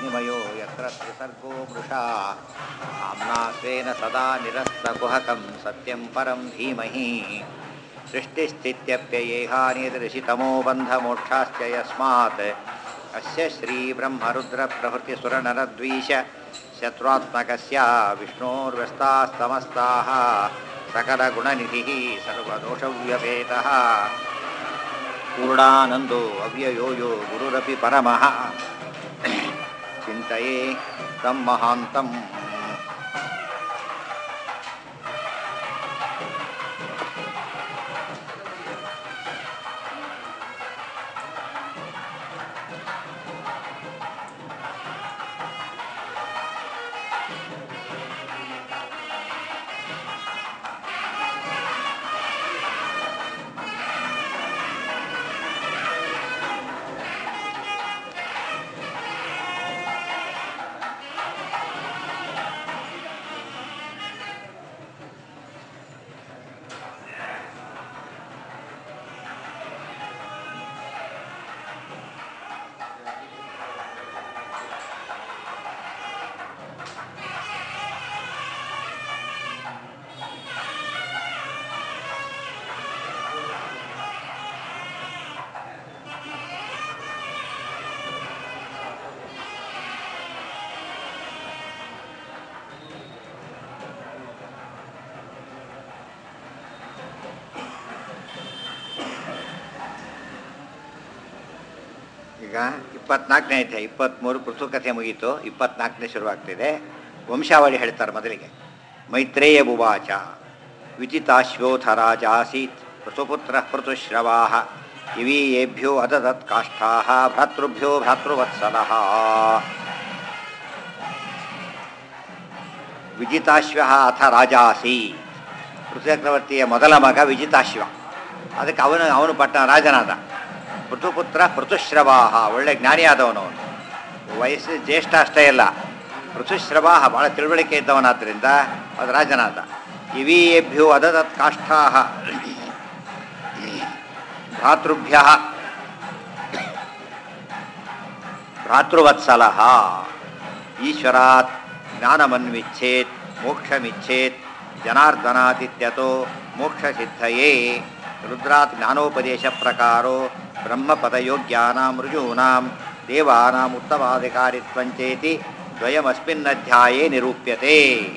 विनिमयो यत्र त्रिसर्गो मृषा आम्ना स्वेन सदा निरस्तकुहकं सत्यं परं धीमहि सृष्टिस्थित्यप्ययेहानिदृशितमो बन्धमोक्षाश्च यस्मात् अस्य श्रीब्रह्मरुद्रप्रभृतिसुरनरद्वीष शत्रुत्मकस्य विष्णोर्व्यस्तास्तमस्ताः सकलगुणनिधिः सर्वदोषव्यपेतः पूर्णानन्दो अव्ययो यो गुरुरपि परमः चिन्तये तं महान्तम् ಈಗ ಇಪ್ಪತ್ನಾಲ್ಕನೇ ಅಧ್ಯಾಯ ಇಪ್ಪತ್ತ್ಮೂರು ಪೃಥು ಕಥೆ ಮುಗೀತು ಇಪ್ಪತ್ನಾಲ್ಕನೇ ಶುರುವಾಗ್ತಿದೆ ವಂಶಾವಳಿ ಹೇಳ್ತಾರೆ ಮೊದಲಿಗೆ ಮೈತ್ರೇಯ ಬುವಾಚ ವಿಜಿತಾಶ್ವೋಥ ರಾಜ ಆಸೀತ್ ಪೃಥುಪುತ್ರ ಪೃಥುಶ್ರವಾ ಇವೀಯೇಭ್ಯೋ ಅದದತ್ ಕಾಷ್ಠಾ ಭ್ರಾತೃಭ್ಯೋ ಭ್ರಾತೃವತ್ಸಲಃ ವಿಜಿತಾಶ್ವ ಅಥ ರಾಜಾಸಿ ಪೃಥುಚಕ್ರವರ್ತಿಯ ಮೊದಲ ಮಗ ವಿಜಿತಾಶ್ವ ಅದಕ್ಕೆ ಅವನು ಅವನು ಪಟ್ಟ ರಾಜನಾದ ಪೃಥುಪುತ್ರ ಪೃಥುಶ್ರವಾಹ ಒಳ್ಳೆ ಜ್ಞಾನಿಯಾದವನು ಅವನು ವಯಸ್ಸು ಜ್ಯೇಷ್ಠ ಅಷ್ಟೇ ಇಲ್ಲ ಪೃಥುಶ್ರವಾಹ ಭಾಳ ತಿಳುವಳಿಕೆ ಇದ್ದವನಾದ್ದರಿಂದ ಅದು ರಾಜನಾದ ಇವೀಯೇಭ್ಯೋ ಅದದತ್ ಕಾಷ್ಠಾ ಭ್ರಾತೃಭ್ಯ ಭ್ರಾತೃವತ್ಸಲ ಈಶ್ವರಾತ್ ಜ್ಞಾನಮನ್ವಿಚ್ಛೇತ್ ಮೋಕ್ಷಮಿಚ್ಛೇತ್ ಜನಾರ್ದನಾತಿಥ್ಯತೋ ಮೋಕ್ಷಸಿದ್ಧಯೇ ರುದ್ರಾತ್ ಜ್ಞಾನೋಪದೇಶ ಪ್ರಕಾರೋ ಬ್ರಹ್ಮಪದಯೋಗ್ಯಾನಾಂ ಋಜೂನಾಂ ದೇವಾನಾಂ ಉತ್ತಮಾಧಿಕಾರಿತ್ವಂಚೇತಿ ದ್ವಯಮಸ್ಮಿನ್ನಧ್ಯಾಯೇ ನಿರೂಪ್ಯತೆ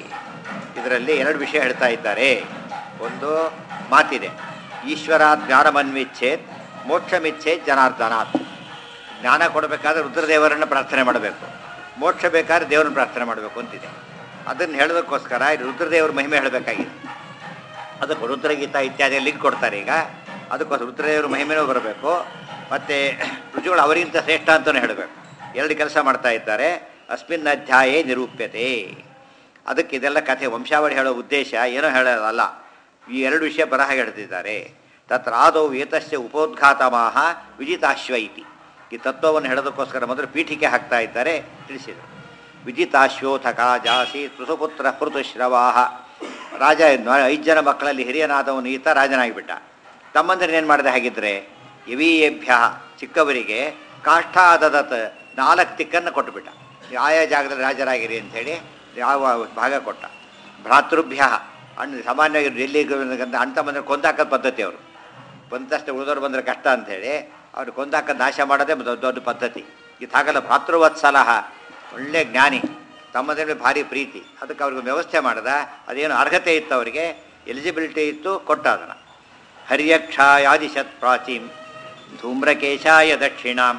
ಇದರಲ್ಲಿ ಎರಡು ವಿಷಯ ಹೇಳ್ತಾ ಇದ್ದಾರೆ ಒಂದು ಮಾತಿದೆ ಈಶ್ವರಾತ್ ಜ್ಞಾನಮನ್ವಿಚ್ಛೇತ್ ಮೋಕ್ಷಮಿಚ್ಛೇತ್ ಜನಾರ್ದನಾತ್ ಜ್ಞಾನ ಕೊಡಬೇಕಾದ್ರೆ ರುದ್ರದೇವರನ್ನು ಪ್ರಾರ್ಥನೆ ಮಾಡಬೇಕು ಮೋಕ್ಷ ಬೇಕಾದ್ರೆ ದೇವರನ್ನು ಪ್ರಾರ್ಥನೆ ಮಾಡಬೇಕು ಅಂತಿದೆ ಅದನ್ನು ಹೇಳೋದಕ್ಕೋಸ್ಕರ ಇಲ್ಲಿ ರುದ್ರದೇವರ ಮಹಿಮೆ ಹೇಳಬೇಕಾಗಿದೆ ಅದಕ್ಕೆ ರುದ್ರಗೀತ ಇತ್ಯಾದಿ ಲಿಂಕ್ ಕೊಡ್ತಾರೆ ಈಗ ಅದಕ್ಕೋಸ್ಕರ ರುದ್ರದೇವರ ಮಹಿಮೆನೂ ಬರಬೇಕು ಮತ್ತು ರುಜುಗಳು ಅವರಿಗಿಂತ ಶ್ರೇಷ್ಠ ಅಂತಲೂ ಹೇಳಬೇಕು ಎರಡು ಕೆಲಸ ಮಾಡ್ತಾ ಇದ್ದಾರೆ ಅಸ್ಮಿನ್ ಅಧ್ಯಾಯೇ ನಿರೂಪ್ಯತೆ ಅದಕ್ಕೆ ಇದೆಲ್ಲ ಕಥೆ ವಂಶಾವಳಿ ಹೇಳೋ ಉದ್ದೇಶ ಏನೋ ಹೇಳೋದಲ್ಲ ಈ ಎರಡು ವಿಷಯ ಬರಹ ಹೇಳ್ತಿದ್ದಾರೆ ತತ್ರ ಆದೌ ಏತಸ್ಯ ಉಪೋದ್ಘಾತಮಾಹ ವಿಜಿತಾಶ್ವ ಇತಿ ಈ ತತ್ವವನ್ನು ಹೇಳೋದಕ್ಕೋಸ್ಕರ ಮೊದಲು ಪೀಠಿಕೆ ಹಾಕ್ತಾ ಇದ್ದಾರೆ ತಿಳಿಸಿದರು ವಿಜಿತಾಶ್ವೋಥಕ ಜಾಸಿ ಪೃಥುಪುತ್ರ ಪೃಥುಶ್ರವಾಹ ರಾಜ ಐದು ಜನ ಮಕ್ಕಳಲ್ಲಿ ಹಿರಿಯನಾದವನು ಈತ ರಾಜನಾಗಿಬಿಟ್ಟ ತಮ್ಮಂದಿರನೇನು ಮಾಡಿದೆ ಹಾಗಿದ್ರೆ ಇವೀಯೇಭ್ಯ ಚಿಕ್ಕವರಿಗೆ ಕಾಷ್ಠ ಆದದತ್ ನಾಲ್ಕು ತಿಕ್ಕನ್ನು ಕೊಟ್ಟುಬಿಟ್ಟ ಆಯಾ ಜಾಗದಲ್ಲಿ ರಾಜರಾಗಿರಿ ಅಂಥೇಳಿ ಯಾವ ಭಾಗ ಕೊಟ್ಟ ಭ್ರಾತೃಭ್ಯ ಅಣ್ಣ ಸಾಮಾನ್ಯವಾಗಿ ಡೆಲ್ಲಿಗೆ ಅಣ್ಣ ತಮ್ಮಂದ್ರೆ ಕೊಂದಾಕದ ಪದ್ಧತಿ ಅವರು ಬಂದಷ್ಟು ಉಳಿದವ್ರು ಬಂದರೆ ಕಷ್ಟ ಅಂಥೇಳಿ ಅವ್ರು ಕೊಂದಾಕ ನಾಶ ಮಾಡೋದೇ ದೊಡ್ಡ ದೊಡ್ಡ ಪದ್ಧತಿ ಇದು ಹಾಗಲ್ಲ ಭ್ರಾತೃವತ್ಸಲ ಒಳ್ಳೆ ಜ್ಞಾನಿ ತಮ್ಮದೇ ಭಾರಿ ಪ್ರೀತಿ ಅದಕ್ಕೆ ಅವ್ರಿಗೆ ವ್ಯವಸ್ಥೆ ಮಾಡ್ದ ಅದೇನು ಅರ್ಹತೆ ಇತ್ತು ಅವರಿಗೆ ಎಲಿಜಿಬಿಲಿಟಿ ಇತ್ತು ಕೊಟ್ಟ ಅದನ್ನು ಹರ್ಯಕ್ಷಾಯಾದಿಶತ್ ಪ್ರಾಚೀಂ ಧೂಮ್ರಕೇಶಾಯ ದಕ್ಷಿಣಾಂ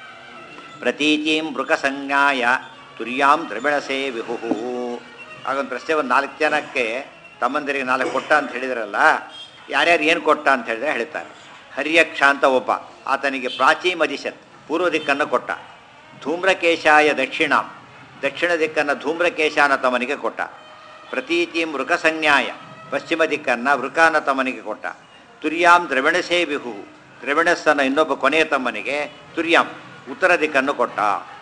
ಪ್ರತೀಚೀಂ ಮೃಗಸಂಜ್ಞಾಯ ತುರ್ಯಾಂ ದ್ರವಿಣಸೇ ವಿಹುಹು ಆಗೊಂದು ಪ್ರಶ್ನೆ ಒಂದು ನಾಲ್ಕು ಜನಕ್ಕೆ ತಮ್ಮಂದಿರಿಗೆ ನಾಲ್ಕು ಕೊಟ್ಟ ಅಂತ ಹೇಳಿದ್ರಲ್ಲ ಯಾರ್ಯಾರು ಏನು ಕೊಟ್ಟ ಅಂತ ಹೇಳಿದ್ರೆ ಹೇಳ್ತಾರೆ ಹರ್ಯಕ್ಷ ಅಂತ ಒಬ್ಬ ಆತನಿಗೆ ಪ್ರಾಚೀಂ ಅದಿಶತ್ ಪೂರ್ವ ದಿಕ್ಕನ್ನು ಕೊಟ್ಟ ಧೂಮ್ರಕೇಶಾಯ ದಕ್ಷಿಣಾಂ ದಕ್ಷಿಣ ದಿಕ್ಕನ್ನು ಧೂಮ್ರಕೇಶಾನ ತಮನಿಗೆ ಕೊಟ್ಟ ಪ್ರತೀತಿ ಮೃಗಸಂಜ್ಞಾಯ ಪಶ್ಚಿಮ ದಿಕ್ಕನ್ನು ವೃಕಾನ ತಮ್ಮನಿಗೆ ಕೊಟ್ಟ ತುರ್ಯಾಂ ದ್ರವಿಣಸೇ ವಿಹು ದ್ರವಿಣಸ್ಸನ ಇನ್ನೊಬ್ಬ ಕೊನೆಯ ತಮ್ಮನಿಗೆ ತುರ್ಯಾಂ ಉತ್ತರ ದಿಕ್ಕನ್ನು ಕೊಟ್ಟ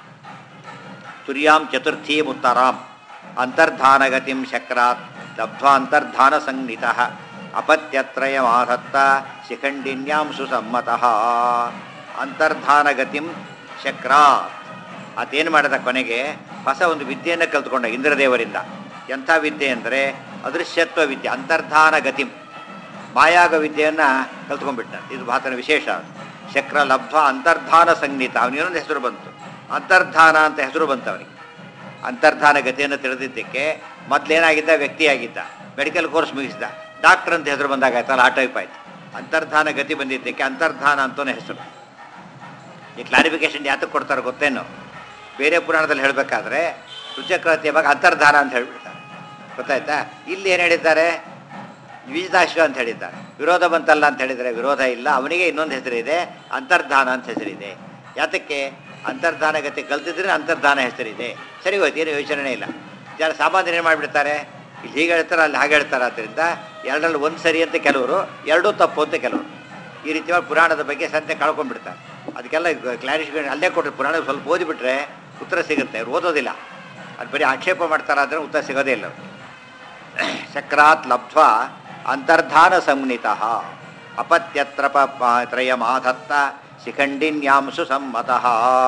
ತುರ್ಯಾಂ ಚತುರ್ಥೀಂ ಉತ್ತರಾಂ ಅಂತರ್ಧಾನಗತಿಂ ಶಕ್ರಾತ್ ಲಬ್ಧ್ವಾ ಅಂತರ್ಧಾನ ಸಂಹಿತ ಅಪತ್ಯತ್ರಯಮಾಧತ್ತ ಶಿಖಂಡಿನ್ಯಾಂ ಸುಸಮ್ಮತಃ ಅಂತರ್ಧಾನಗತಿಂ ಶಕ್ರಾತ್ ಆತೇನು ಮಾಡಿದ ಕೊನೆಗೆ ಹೊಸ ಒಂದು ವಿದ್ಯೆಯನ್ನು ಕಲ್ತ್ಕೊಂಡ ಇಂದ್ರದೇವರಿಂದ ಎಂಥ ವಿದ್ಯೆ ಅಂದರೆ ಅದೃಶ್ಯತ್ವ ವಿದ್ಯೆ ಅಂತರ್ಧಾನ ಗತಿಂ ಮಾಯಾಗ ವಿದ್ಯೆಯನ್ನು ಕಲ್ತ್ಕೊಂಡ್ಬಿಟ್ಟ ಇದು ಆತನ ವಿಶೇಷ ಚಕ್ರ ಲಬ್ಧ ಅಂತರ್ಧಾನ ಸಂಗೀತ ಅವನಿಗೊಂದು ಹೆಸರು ಬಂತು ಅಂತರ್ಧಾನ ಅಂತ ಹೆಸರು ಬಂತು ಅವನಿಗೆ ಅಂತರ್ಧಾನ ಗತಿಯನ್ನು ತಿಳಿದಿದ್ದಕ್ಕೆ ಮೊದಲೇನಾಗಿದ್ದ ವ್ಯಕ್ತಿಯಾಗಿದ್ದ ಮೆಡಿಕಲ್ ಕೋರ್ಸ್ ಮುಗಿಸಿದ ಡಾಕ್ಟರ್ ಅಂತ ಹೆಸರು ಬಂದಾಗ ಆಯ್ತಲ್ಲ ಆ ಟೈಪ್ ಆಯ್ತು ಅಂತರ್ಧಾನ ಗತಿ ಬಂದಿದ್ದಕ್ಕೆ ಅಂತರ್ಧಾನ ಅಂತಲೇ ಹೆಸರು ಈ ಕ್ಲಾರಿಫಿಕೇಶನ್ ಯಾತಕ್ಕೆ ಕೊಡ್ತಾರೆ ಗೊತ್ತೇನು ಬೇರೆ ಪುರಾಣದಲ್ಲಿ ಹೇಳಬೇಕಾದ್ರೆ ರುಚಕ್ರತಿಯ ಬಗ್ಗೆ ಅಂತರ್ಧಾನ ಅಂತ ಹೇಳ್ಬಿಡ್ತಾರೆ ಗೊತ್ತಾಯ್ತಾ ಇಲ್ಲಿ ಏನು ಹೇಳಿದ್ದಾರೆ ವಿಜಿತಾಶ್ವ ಅಂತ ಹೇಳಿದ್ದಾರೆ ವಿರೋಧ ಬಂತಲ್ಲ ಅಂತ ಹೇಳಿದರೆ ವಿರೋಧ ಇಲ್ಲ ಅವನಿಗೆ ಇನ್ನೊಂದು ಹೆಸರಿದೆ ಅಂತರ್ಧಾನ ಅಂತ ಹೆಸರಿದೆ ಯಾತಕ್ಕೆ ಅಂತರ್ಧಾನ ಗತಿ ಕಲ್ತಿದ್ರೆ ಅಂತರ್ಧಾನ ಹೆಸರಿದೆ ಸರಿ ಹೋಯ್ತು ಏನು ಯೋಚನೆ ಇಲ್ಲ ಜನ ಸಾಮಾನ್ಯರು ಏನು ಮಾಡಿಬಿಡ್ತಾರೆ ಇಲ್ಲಿ ಹೀಗೆ ಹೇಳ್ತಾರೆ ಅಲ್ಲಿ ಹಾಗೆ ಹೇಳ್ತಾರೆ ಆದ್ದರಿಂದ ಎರಡರಲ್ಲಿ ಒಂದು ಸರಿ ಅಂತ ಕೆಲವರು ಎರಡೂ ತಪ್ಪು ಅಂತ ಕೆಲವರು ಈ ರೀತಿಯಾಗಿ ಪುರಾಣದ ಬಗ್ಗೆ ಸಂತೆ ಕಳ್ಕೊಂಡ್ಬಿಡ್ತಾರೆ ಅದಕ್ಕೆಲ್ಲ ಕ್ಲಾರಿಫಿಕೇಶನ್ ಅಲ್ಲೇ ಕೊಟ್ಟರೆ ಪುರಾಣ ಸ್ವಲ್ಪ ಓದಿಬಿಟ್ರೆ ಉತ್ತರ ಸಿಗುತ್ತೆ ಅವ್ರು ಓದೋದಿಲ್ಲ ಅದು ಬರೀ ಆಕ್ಷೇಪ ಮಾಡ್ತಾರೆ ಆದರೆ ಉತ್ತರ ಸಿಗೋದೇ ಇಲ್ಲ ಅವ್ರಿಗೆ. ಚಕ್ರಾತ್ ಲಬ್ಧ್ವ ಅಂತರ್ಧಾನ ಸಂಹಿತ ಅಪತ್ಯತ್ರ ತ್ರಯಮಾಧತ್ತ ಶಿಖಂಡಿನ್ಯಾಂಸು ಸಮ್ಮತಃ